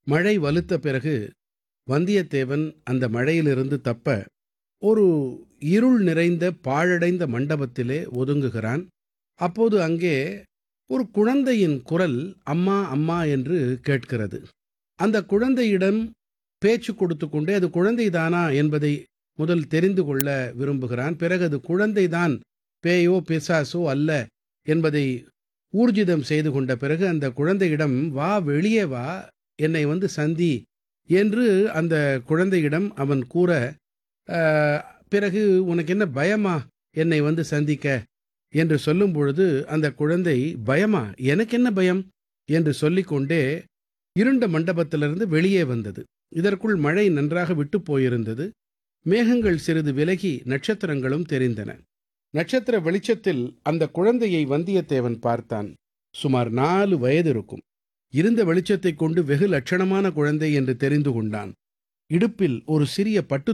மழை வலுத்த பிறகு வந்தியத்தேவன் அந்த மழையிலிருந்து தப்ப ஒரு இருள் நிறைந்த பாழடைந்த மண்டபத்திலே ஒதுங்குகிறான் அப்போது அங்கே ஒரு குழந்தையின் குரல் அம்மா அம்மா என்று கேட்கிறது அந்த குழந்தையிடம் பேச்சு கொடுத்து கொண்டே அது குழந்தைதானா என்பதை முதல் தெரிந்து கொள்ள விரும்புகிறான் பிறகு அது குழந்தைதான் பேயோ பிசாசோ அல்ல என்பதை ஊர்ஜிதம் செய்து கொண்ட பிறகு அந்த குழந்தையிடம் வா வெளியே வா என்னை வந்து சந்தி என்று அந்த குழந்தையிடம் அவன் கூற "அஹ், பிறகு உனக்கு என்ன பயமா என்னை வந்து சந்திக்க என்று சொல்லும் பொழுது அந்த குழந்தை பயமா எனக்கு என்ன பயம் என்று சொல்லிக்கொண்டே இருண்ட மண்டபத்திலிருந்து வெளியே வந்தது இதற்குள் மழை நன்றாக விட்டு போயிருந்தது மேகங்கள் சிறிது விலகி நட்சத்திரங்களும் தெரிந்தன நட்சத்திர வெளிச்சத்தில் அந்த குழந்தையை வந்தியத்தேவன் பார்த்தான் சுமார் நாலு வயது இருக்கும் இருந்த வெளிச்சத்தைக் கொண்டு வெகு லட்சணமான குழந்தை என்று தெரிந்து கொண்டான் இடுப்பில் ஒரு சிறிய பட்டு